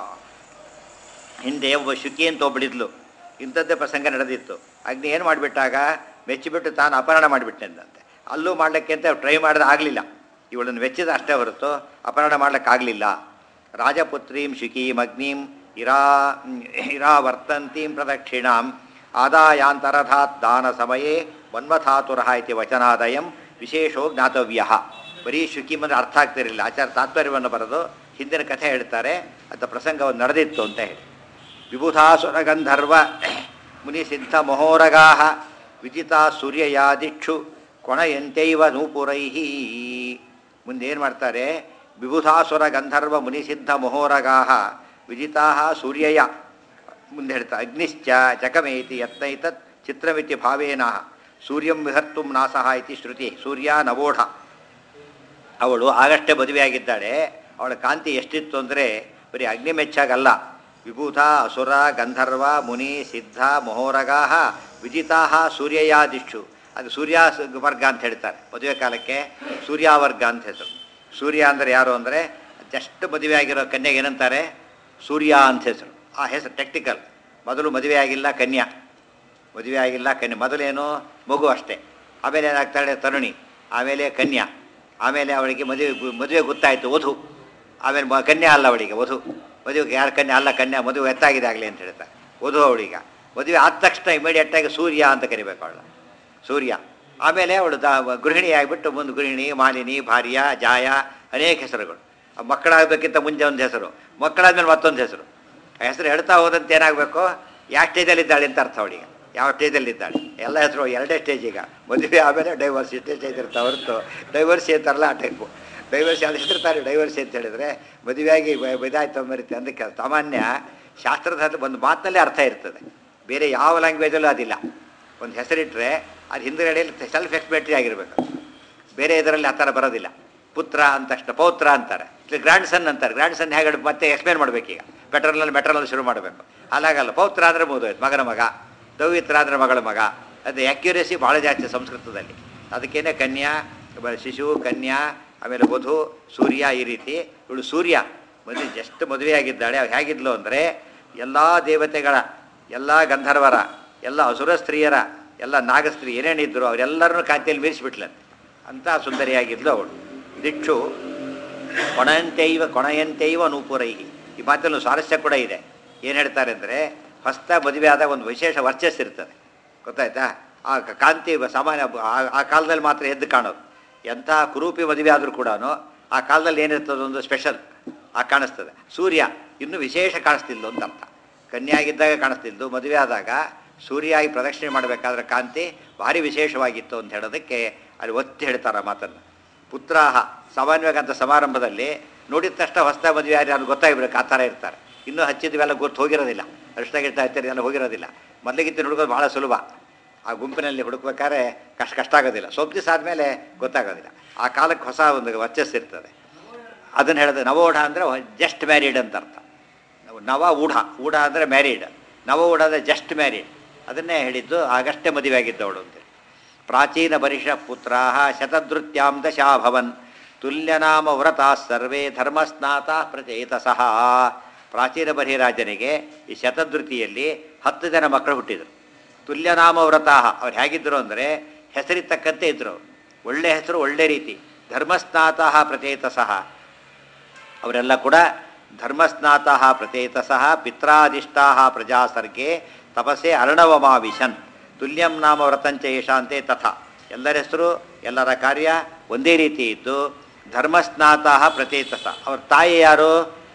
ಹಿಂದೆ ಒಬ್ಬ ಶುಕಿ ಅಂತ ಒಬ್ಬಳಿದ್ಲು ಇಂಥದ್ದೇ ಪ್ರಸಂಗ ನಡೆದಿತ್ತು ಅಗ್ನಿ ಏನು ಮಾಡಿಬಿಟ್ಟಾಗ ಮೆಚ್ಚಿಬಿಟ್ಟು ತಾನು ಅಪಹರಣ ಮಾಡಿಬಿಟ್ಟಂತೆ ಅಲ್ಲೂ ಮಾಡಲಿಕ್ಕೆ ಅಂತ ಟ್ರೈ ಮಾಡಿದ ಆಗಲಿಲ್ಲ ಇವಳನ್ನು ವೆಚ್ಚಿದ ಅಷ್ಟೇ ಹೊರತು ಅಪಹರಣ ಮಾಡಲಿಕ್ಕಾಗಲಿಲ್ಲ ರಾಜಪುತ್ರೀಂ ಶುಕೀಂ ಅಗ್ನಿಂ ಇರಾ ಇರಾವರ್ತಂತೀಂ ಪ್ರದಕ್ಷಿಣಾಂ ಆದಾಯಾಂತರಧಾತ್ ದಾನ ಸಮಯೇ ಮನ್ಮಥಾತುರಃ ಇತಿ ವಚನಾದಯಂ ವಿಶೇಷೋ ಜ್ಞಾತವ್ಯ ಬರೀ ಶುಕಿ ಅಂದರೆ ಅರ್ಥ ಆಗ್ತಿರಲಿಲ್ಲ ಆಚಾರ ತಾತ್ಪರ್ಯವನ್ನು ಬರೆದು ಹಿಂದಿನ ಕಥೆ ಹೇಳ್ತಾರೆ ಅಂತ ಪ್ರಸಂಗವನ್ನು ನಡೆದಿತ್ತು ಅಂತ ಹೇಳಿ ವಿಬುಧಾಸುರ ಗಂಧರ್ವ ಮುನಿಸಿದ್ಧ ಮಹೋರಗಾ ವಿಜಿತಾ ಸೂರ್ಯಯಾದಿಕ್ಷು ಕೊಣಯಂತೈವ ನೂಪುರೈ ಮುಂದೆ ಏನು ಮಾಡ್ತಾರೆ ವಿಬುಧಾಸುರ ಗಂಧರ್ವ ಮುನಿಸಿದ್ಧ ಮಹೋರಗಾ ವಿಜಿತಾ ಸೂರ್ಯಯ ಮುಂದೆ ಹೇಳ್ತಾ ಅಗ್ನಿಶ್ಚ ಜಗಮೇತಿ ಯತ್ನೈತತ್ ಚಿತ್ರಮಿತಿ ಭಾವೇನ ಸೂರ್ಯಂ ವಿಹರ್ತು ನಾಸಹ ಇತಿ ಶ್ರುತಿ ಸೂರ್ಯ ನವೋಢ ಅವಳು ಆಗಷ್ಟೇ ಮದುವೆಯಾಗಿದ್ದಾಳೆ ಅವಳ ಕಾಂತಿ ಎಷ್ಟಿತ್ತು ಅಂದರೆ ಬರೀ ಅಗ್ನಿ ಮೆಚ್ಚಾಗಲ್ಲ ವಿಭೂತ ಅಸುರ ಗಂಧರ್ವ ಮುನಿ ಸಿದ್ಧ ಮಹೋರಗಾ ವಿಜಿತಾ ಸೂರ್ಯಯಾದಿಶು ಅದು ಸೂರ್ಯ ಸ- ವರ್ಗ ಅಂತ ಹೇಳ್ತಾರೆ ಮದುವೆ ಕಾಲಕ್ಕೆ ಸೂರ್ಯವರ್ಗ ಅಂತ ಹೆಸರು ಸೂರ್ಯ ಅಂದರೆ ಯಾರು ಅಂದರೆ ಜಸ್ಟ್ ಮದುವೆ ಆಗಿರೋ ಕನ್ಯೆಗೆ ಏನಂತಾರೆ ಸೂರ್ಯ ಅಂತ ಹೆಸರು ಆ ಹೆಸರು ಟೆಕ್ನಿಕಲ್ ಮೊದಲು ಮದುವೆ ಆಗಿಲ್ಲ ಕನ್ಯಾ ಮದುವೆ ಆಗಿಲ್ಲ ಕನ್ಯೆ ಮೊದಲೇನು ಮಗು ಅಷ್ಟೇ ಆಮೇಲೆ ಏನಾಗ್ತಾಳೆ ತರುಣಿ ಆಮೇಲೆ ಕನ್ಯಾ ಆಮೇಲೆ ಅವಳಿಗೆ ಮದುವೆ ಮದುವೆ ಗೊತ್ತಾಯಿತು ವಧು ಆಮೇಲೆ ಮ ಕನ್ಯಾ ಅಲ್ಲ ಅವಳಿಗೆ ವಧು ಮದುವೆಗೆ ಯಾರು ಕನ್ಯಾ ಅಲ್ಲ ಕನ್ಯಾ ಮದುವೆ ಎತ್ತಾಗಿದೆ ಆಗಲಿ ಅಂತ ಹೇಳ್ತಾರೆ ವಧು ಅವಳಿಗ ಮದುವೆ ಆದ ತಕ್ಷಣ ಇಮಿಡಿಯೇಟಾಗಿ ಸೂರ್ಯ ಅಂತ ಕರಿಬೇಕು ಅವಳ ಸೂರ್ಯ ಆಮೇಲೆ ಅವಳು ದ ಗೃಹಿಣಿ ಆಗಿಬಿಟ್ಟು ಮುಂದೆ ಗೃಹಿಣಿ ಮಾಲಿನಿ ಭಾರ್ಯ ಜಾಯ ಅನೇಕ ಹೆಸರುಗಳು ಆ ಮಕ್ಕಳಾಗಬೇಕಿಂತ ಮುಂಚೆ ಒಂದು ಹೆಸರು ಮಕ್ಕಳಾದ್ಮೇಲೆ ಮತ್ತೊಂದು ಹೆಸರು ಆ ಹೆಸರು ಹೇಳ್ತಾ ಹೋದಂತೆ ಏನಾಗಬೇಕು ಯಾವ ಸ್ಟೇಜಲ್ಲಿದ್ದಾಳೆ ಅಂತ ಅರ್ಥ ಅವಳಿಗೆ ಯಾವ ಸ್ಟೇಜಲ್ಲಿದ್ದಾಳೆ ಎಲ್ಲ ಹೆಸರು ಎರಡೇ ಸ್ಟೇಜ್ ಈಗ ಮದುವೆ ಆಮೇಲೆ ಡೈವರ್ಸ್ ಇಷ್ಟೇ ಸ್ಟೇಜ್ ಇರ್ತಾವೆ ಹೊರತು ಡೈವರ್ಸಿ ಅಂತಾರಲ್ಲ ಆ ಟೈಪು ಡೈವರ್ಸಿ ಅದು ಹೆಸರ್ತಾರೆ ಡೈವರ್ಸಿ ಅಂತ ಹೇಳಿದ್ರೆ ಮದುವೆಯಾಗಿ ಬ- ಇದಾಯ್ತು ಮರಿತೆ ಅದಕ್ಕೆ ಸಾಮಾನ್ಯ ಶಾಸ್ತ್ರದ ಒಂದು ಮಾತಿನಲ್ಲೇ ಅರ್ಥ ಇರ್ತದೆ ಬೇರೆ ಯಾವ ಲ್ಯಾಂಗ್ವೇಜಲ್ಲೂ ಅದಿಲ್ಲ ಒಂದು ಹೆಸರಿಟ್ಟರೆ ಅದು ಹಿಂದುಗಡೆಯಲ್ಲಿ ಸೆಲ್ಫ್ ಎಕ್ಸ್ಪೆಕ್ಟ್ರಿ ಆಗಿರಬೇಕು ಬೇರೆ ಇದರಲ್ಲಿ ಆ ಥರ ಬರೋದಿಲ್ಲ ಪುತ್ರ ಅಂತ ತಕ್ಷಣ ಪೌತ್ರ ಅಂತಾರೆ ಗ್ರ್ಯಾಂಡ್ ಸನ್ ಅಂತಾರೆ ಗ್ರ್ಯಾಂಡ್ ಸನ್ ಹೇಗೆ ಮತ್ತೆ ಎಕ್ಸ್ಪ್ಲೇನ್ ಮಾಡಬೇಕೀಗ ಬೆಟ್ರಲ್ಲಿ ಮೆಟ್ರಲ್ಲಿ ಶುರು ಮಾಡಬೇಕು ಹಾಗಾಗಲ್ಲ ಪೌತ್ರ ಅಂದರೆ ಮುಗಿದೋಯ್ತು ಮಗನ ಮಗ ದೌಹಿತ್ರ ಅಂದರೆ ಮಗಳ ಮಗ ಅದು ಆ್ಯಕ್ಯುರೇಸಿ ಭಾಳ ಜಾಸ್ತಿ ಸಂಸ್ಕೃತದಲ್ಲಿ ಅದಕ್ಕೇನೆ ಕನ್ಯಾ ಬ- ಶಿಶು ಕನ್ಯಾ ಆಮೇಲೆ ವಧು ಸೂರ್ಯ ಈ ರೀತಿ ಇವಳು ಸೂರ್ಯ ಮದುವೆ ಜಸ್ಟ್ ಮದುವೆಯಾಗಿದ್ದಾಳೆ ಅವ್ಳು ಹೇಗಿದ್ಲು ಅಂದರೆ ಎಲ್ಲ ದೇವತೆಗಳ ಎಲ್ಲ ಗಂಧರ್ವರ ಎಲ್ಲ ಅಸುರ ಸ್ತ್ರೀಯರ ಎಲ್ಲ ನಾಗಸ್ತ್ರೀ ಏನೇನಿದ್ರು ಅವರೆಲ್ಲರನ್ನೂ ಕಾಂತಿಯಲ್ಲಿ ಮೀರಿಸಿಬಿಟ್ಲಂತೆ ಅಂತ ಸುಂದರಿಯಾಗಿದ್ಲು ಅವಳು ದಿಕ್ಷು ಕೊಣಂತೈವ ಕೊಣಯಂತೈವ ನೂಪುರೈಹಿ ಈ ಮಾತಲ್ಲೂ ಸ್ವಾರಸ್ಯ ಕೂಡ ಇದೆ ಏನು ಹೇಳ್ತಾರೆ ಅಂದರೆ ಹೊಸ್ತ ಮದುವೆ ಆದ ಒಂದು ವಿಶೇಷ ವರ್ಚಸ್ ಇರ್ತದೆ ಗೊತ್ತಾಯ್ತಾ ಆ ಕ- ಕಾಂತಿ ಸಾಮಾನ್ಯ ಆ- ಆ ಕಾಲದಲ್ಲಿ ಮಾತ್ರ ಎದ್ದು ಕಾಣೋದು ಎಂಥ ಕುರೂಪಿ ಮದುವೆ ಆದರೂ ಕೂಡ ಆ ಕಾಲದಲ್ಲಿ ಏನಿರ್ತದೆ ಒಂದು ಸ್ಪೆಷಲ್ ಆ ಕಾಣಿಸ್ತದೆ ಸೂರ್ಯ ಇನ್ನೂ ವಿಶೇಷ ಕಾಣಿಸ್ತಿಲ್ಲ ಅಂತ ಅರ್ಥ ಕನ್ಯಾಗಿದ್ದಾಗ ಕಾಣಿಸ್ತಿದ್ದು ಮದುವೆ ಆದಾಗ ಸೂರ್ಯಾಗಿ ಪ್ರದಕ್ಷಿಣೆ ಮಾಡಬೇಕಾದ್ರೆ ಕಾಂತಿ ಭಾರಿ ವಿಶೇಷವಾಗಿತ್ತು ಅಂತ ಹೇಳೋದಕ್ಕೆ ಅಲ್ಲಿ ಒತ್ತಿ ಹೇಳ್ತಾರೆ ಆ ಮಾತನ್ನು ಪುತ್ರಾಹ ಸಾಮಾನ್ಯವಾಗಿ ಅಂತ ಸಮಾರಂಭದಲ್ಲಿ ನೋಡಿದ ತಕ್ಷಣ ಹೊಸ ಮದುವೆ ಯಾರು ಯಾರು ಗೊತ್ತಾಗಿರ್ಬೇಕು ಆ ಥರ ಇರ್ತಾರೆ ಇನ್ನೂ ಹಚ್ಚಿದ್ವೆಲ್ಲ ಗೊತ್ತು ಹೋಗಿರೋದಿಲ್ಲ ಅಷ್ಟಾಗಿರ್ತಾ ಇರ್ತಾರೆ ಎಲ್ಲ ಹೋಗಿರೋದಿಲ್ಲ ಮೊದಲಿಗಿತ್ತು ಹುಡುಗೋದು ಭಾಳ ಸುಲಭ ಆ ಗುಂಪಿನಲ್ಲಿ ಹುಡುಕ್ಬೇಕಾದ್ರೆ ಕಷ್ಟ ಕಷ್ಟ ಆಗೋದಿಲ್ಲ ಸ್ವಲ್ಪ ದಿವಸ ಆದಮೇಲೆ ಗೊತ್ತಾಗೋದಿಲ್ಲ ಆ ಕಾಲಕ್ಕೆ ಹೊಸ ಒಂದು ವರ್ಚಸ್ ಇರ್ತದೆ ಅದನ್ನು ಹೇಳಿದ್ರೆ ನವೋಢ ಅಂದರೆ ಜಸ್ಟ್ ಮ್ಯಾರಿಡ್ ಅಂತ ಅರ್ಥ ನವ ಊಢ ಊಢ ಅಂದರೆ ಮ್ಯಾರಿಡ್ ನವ ಊಢ ಅಂದರೆ ಜಸ್ಟ್ ಮ್ಯಾರಿಡ್ ಅದನ್ನೇ ಹೇಳಿದ್ದು ಆಗಷ್ಟೇ ಮದುವೆ ಆಗಿದ್ದವಳು ಅಂತೇಳಿ ಪ್ರಾಚೀನ ಬರಿಷ ಪುತ್ರಾ ಶತದೃತ್ಯಾಂ ದಶಾಭವನ್ ತುಲ್ಯನಾಮ ವ್ರತಾ ಸರ್ವೇ ಧರ್ಮಸ್ನಾತ ಪ್ರಚೇತಸಃ ಪ್ರಾಚೀನ ಬರಿರಾಜನಿಗೆ ಈ ಶತಧೃತಿಯಲ್ಲಿ ಹತ್ತು ಜನ ಮಕ್ಕಳು ಹುಟ್ಟಿದರು ತುಲ್ಯನಾಮ ವ್ರತಾ ಅವ್ರು ಹೇಗಿದ್ದರು ಅಂದರೆ ಹೆಸರಿಗೆ ತಕ್ಕಂತೆ ಇದ್ದರು ಅವರು ಒಳ್ಳೆ ಹೆಸರು ಒಳ್ಳೆ ರೀತಿ ಧರ್ಮಸ್ನಾತಃ ಪ್ರಚೇತಸಃ ಅವರೆಲ್ಲ ಕೂಡ ಧರ್ಮಸ್ನಾತಃ ಪ್ರಚೇತಸಃ ಪಿತ್ರಾದಿಷ್ಟಾ ಪ್ರಜಾಸರ್ಗೆ ತಪಸ್ಸೆ ಅರ್ಣವಮಾವಿಶನ್ ತುಲ್ಯಂ ನಾಮ ವ್ರತಂಚ ಯಶಾಂತೆ ತಥಾ ಎಲ್ಲರ ಹೆಸರು ಎಲ್ಲರ ಕಾರ್ಯ ಒಂದೇ ರೀತಿ ಇದ್ದು ಧರ್ಮಸ್ನಾತಃ ಪ್ರಚೇತಸ ಅವ್ರ ತಾಯಿ ಯಾರು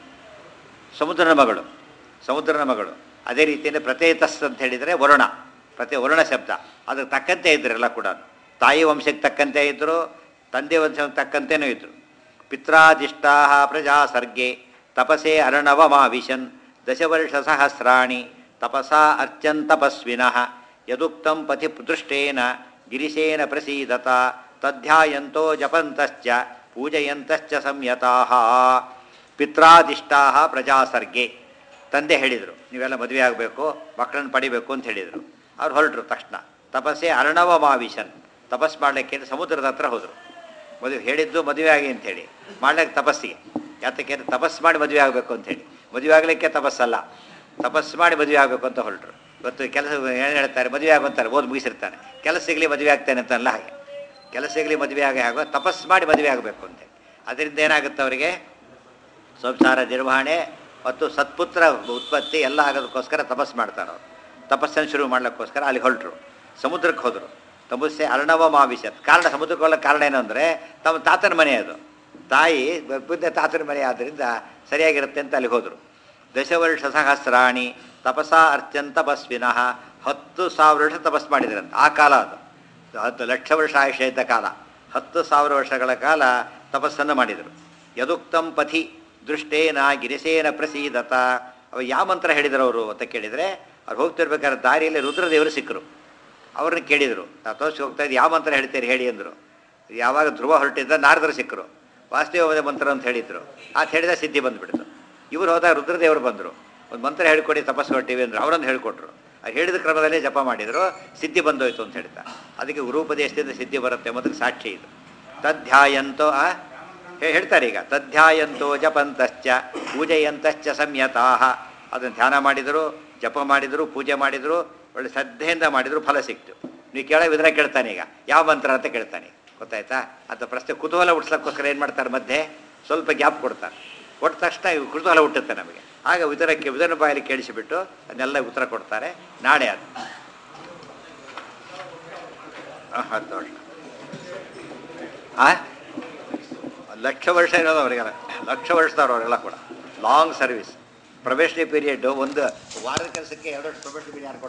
ಸಮುದ್ರನ ಮಗಳು ಸಮುದ್ರನ ಮಗಳು ಅದೇ ರೀತಿಯಲ್ಲಿ ಪ್ರತೇತಸ್ ಅಂತ ಹೇಳಿದರೆ ವರುಣ ಪ್ರತಿ ವರುಣ ಶಬ್ದ ಅದಕ್ಕೆ ತಕ್ಕಂತೆ ಇದ್ರೆಲ್ಲ ಕೂಡ ತಾಯಿ ವಂಶಕ್ಕೆ ತಕ್ಕಂತೆ ಇದ್ದರು ತಂದೆ ವಂಶಕ್ಕೆ ತಕ್ಕಂತೆನೂ ಇದ್ದರು ಪಿತ್ರಾದಿಷ್ಟಾ ಪ್ರಜಾ ಸರ್ಗೆ ತಪಸೆ ಅರ್ಣವಮಾವಿಶನ್ ದಶವರ್ಷ ಸಹಸ್ರಾಣಿ ತಪಸಾ ಅರ್ಚನ್ ತಪಸ್ವಿನಃ ಯದುಕ್ತಂ ಪಥಿ ದೃಷ್ಟೇನ ಗಿರಿಶೇನ ಪ್ರಸೀದತ ತಧ್ಯಾಯಂತೋ ಜಪಂತಶ್ಚ ಪೂಜಯಂತಶ್ಚ ಸಂಯತಾಃ ಪಿತ್ರಾದಿಷ್ಟಾ ಪ್ರಜಾಸರ್ಗೆ ತಂದೆ ಹೇಳಿದರು ನೀವೆಲ್ಲ ಮದುವೆ ಆಗಬೇಕು ಮಕ್ಕಳನ್ನು ಪಡಿಬೇಕು ಅಂತ ಹೇಳಿದರು ಅವ್ರು ಹೊರಟರು ತಕ್ಷಣ ತಪಸ್ಸೆ ಅರ್ಣವ ಮಾವಿಶನ್ ತಪಸ್ ಮಾಡಲಿಕ್ಕೆ ಅಂತ ಸಮುದ್ರದ ಹತ್ರ ಹೋದರು ಮದುವೆ ಹೇಳಿದ್ದು ಮದುವೆ ಆಗಿ ಅಂತೇಳಿ ಮಾಡ್ಲಿಕ್ಕೆ ತಪಸ್ಸಿಗೆ ಯಾತಕ್ಕೆ ಅಂದ್ರೆ ತಪಸ್ ಮಾಡಿ ಮದುವೆ ಆಗಬೇಕು ಅಂತೇಳಿ ಮದುವೆ ಆಗಲಿಕ್ಕೆ ತಪಸ್ಸಲ್ಲ ತಪಸ್ ಮಾಡಿ ಮದುವೆ ಆಗಬೇಕು ಅಂತ ಹೊರಟರು ಇವತ್ತು ಕೆಲಸ ಏನು ಹೇಳ್ತಾರೆ ಮದುವೆ ಆಗುವಂತಾರೆ ಓದಿ ಮುಗಿಸಿರ್ತಾನೆ ಕೆಲಸ ಸಿಗಲಿ ಮದುವೆ ಆಗ್ತಾನೆ ಅಂತಲ್ಲ ಹಾಗೆ ಕೆಲಸ ಸಿಗಲಿ ಮದುವೆ ಆಗಿ ಆಗೋ ತಪಸ್ ಮಾಡಿ ಮದುವೆ ಆಗಬೇಕು ಅಂತೇಳಿ ಅದರಿಂದ ಏನಾಗುತ್ತೆ ಅವರಿಗೆ ಸಂಸಾರ ನಿರ್ವಹಣೆ ಮತ್ತು ಸತ್ಪುತ್ರ ಉತ್ಪತ್ತಿ ಎಲ್ಲ ಆಗೋದಕ್ಕೋಸ್ಕರ ತಪಸ್ ಮಾಡ್ತಾರೆ ಅವರು ತಪಸ್ಸನ್ನು ಶುರು ಮಾಡ್ಲಿಕ್ಕೋಸ್ಕರ ಅಲ್ಲಿ ಹೊರಟರು ಸಮುದ್ರಕ್ಕೆ ಹೋದರು ತಪಸ್ಸೆ ಅರ್ಣವ ಮಾವಿಶತ್ ಕಾರಣ ಸಮುದ್ರಕ್ಕೆ ಹೋಗ್ಲಿಕ್ಕೆ ಕಾರಣ ಏನು ಅಂದರೆ ತಮ್ಮ ತಾತನ ಮನೆ ಅದು ತಾಯಿ ಬುದ್ಧ ತಾತನ ಮನೆ ಆದ್ದರಿಂದ ಸರಿಯಾಗಿರುತ್ತೆ ಅಂತ ಅಲ್ಲಿ ಹೋದರು ದಶವರ್ಷ ಸಹಸ್ರಾಣಿ ತಪಸಾ ಅರ್ಚನ್ ತಪಸ್ವಿನಃ ಹತ್ತು ಸಾವಿರ ವರ್ಷ ತಪಸ್ ಮಾಡಿದ್ರಂತೆ ಆ ಕಾಲ ಅದು ಹತ್ತು ಲಕ್ಷ ವರ್ಷ ಆಯುಷ್ಯ ಇದ್ದ ಕಾಲ ಹತ್ತು ಸಾವಿರ ವರ್ಷಗಳ ಕಾಲ ತಪಸ್ಸನ್ನು ಮಾಡಿದರು ಯದುಕ್ತಂ ಪಥಿ ದೃಷ್ಟೇನ ಗಿರಿಸೇನ ಪ್ರಸೀದತ ಅವ ಯಾವ ಮಂತ್ರ ಹೇಳಿದರು ಅವರು ಅಂತ ಕೇಳಿದರೆ ಅವ್ರು ಹೋಗ್ತಿರ್ಬೇಕಾದ್ರೆ ದಾರಿಯಲ್ಲಿ ರುದ್ರದೇವರು ಸಿಕ್ಕರು ಅವ್ರನ್ನ ಕೇಳಿದರು ನಾವು ತೋರಿಸಿ ಹೋಗ್ತಾ ಇದ್ದು ಯಾವ ಮಂತ್ರ ಹೇಳ್ತೀರಿ ಹೇಳಿ ಅಂದರು ಯಾವಾಗ ಧ್ರುವ ಹೊರಟಿದ್ದ ನಾರದರು ಸಿಕ್ಕರು ವಾಸುದೇವ ಮಂತ್ರ ಅಂತ ಹೇಳಿದ್ರು ಆತ ಹೇಳಿದ ಸಿದ್ಧಿ ಬಂದುಬಿಡ್ತು ಇವರು ಹೋದಾಗ ರುದ್ರದೇವರು ಬಂದರು ಒಂದು ಮಂತ್ರ ಹೇಳ್ಕೊಡಿ ತಪಸ್ಸು ಹೊರಟಿವಿ ಅಂದರು ಅವರೊಂದು ಹೇಳಿಕೊಟ್ರು ಆ ಹೇಳಿದ ಕ್ರಮದಲ್ಲೇ ಜಪ ಮಾಡಿದರು ಸಿದ್ಧಿ ಬಂದೋಯ್ತು ಅಂತ ಹೇಳ್ತಾ ಅದಕ್ಕೆ ಗುರುಪದೇಶದಿಂದ ಸಿದ್ಧಿ ಬರುತ್ತೆ ಎಂಬುದಕ್ಕೆ ಸಾಕ್ಷಿ ಇದು ತದ್ಧ್ಯಾಯಂತೋ ಆ ಹೇ- ಹೇಳ್ತಾರೆ ಈಗ ತದ್ಧ್ಯಾಯಂತೋ ಜಪಂತಶ್ಚ ಪೂಜೆಯಂತಶ್ಚ ಸಂಯತಾಹ ಅದನ್ನು ಧ್ಯಾನ ಮಾಡಿದರು ಜಪ ಮಾಡಿದರು ಪೂಜೆ ಮಾಡಿದರು ಒಳ್ಳೆ ಶ್ರದ್ಧೆಯಿಂದ ಮಾಡಿದರು ಫಲ ಸಿಕ್ತು ನೀವು ಕೇಳೋ ವಿಧಾನ ಕೇಳ್ತಾನೆ ಈಗ ಯಾವ ಮಂತ್ರ ಅಂತ ಕೇಳ್ತಾನೆ ಗೊತ್ತಾಯ್ತಾ ಅಂತ ಪ್ರಶ್ನೆ ಕುತೂಹಲ ಹುಡ್ಸೋಕ್ಕೋಸ್ಕರ ಏನು ಮಾಡ್ತಾರೆ ಮಧ್ಯೆ ಸ್ವಲ್ಪ ಗ್ಯಾಪ್ ಕೊಡ್ತಾರೆ ಕೊಟ್ಟ ತಕ್ಷಣ ಇವು ಕುತೂಹಲ ಹುಟ್ಟುತ್ತೆ ನಮಗೆ ಆಗ ವಿಧಾನಕ್ಕೆ ವಿಧಾನ ಬಾಯಲ್ಲಿ ಕೇಳಿಸಿಬಿಟ್ಟು ಅದನ್ನೆಲ್ಲ ಉತ್ತರ ಕೊಡ್ತಾರೆ ನಾಳೆ ಅದು ಆ, ಹತ್ತು ವರ್ಷ ಆ ಲಕ್ಷ ವರ್ಷ ಇರೋದು ಅವರಿಗೆಲ್ಲ ಲಕ್ಷ ವರ್ಷದವ್ರು ಅವರೆಲ್ಲ ಕೂಡ ಲಾಂಗ್ ಸರ್ವಿಸ್ ಪ್ರೊಬೇಷನರಿ ಪೀರಿಯಡ್ ಒಂದು ವಾರದ ಕೆಲಸಕ್ಕೆ ಎರಡು ವರ್ಷ ಪ್ರೊಬೇಷನರಿ ಪೀರಿಯಡ್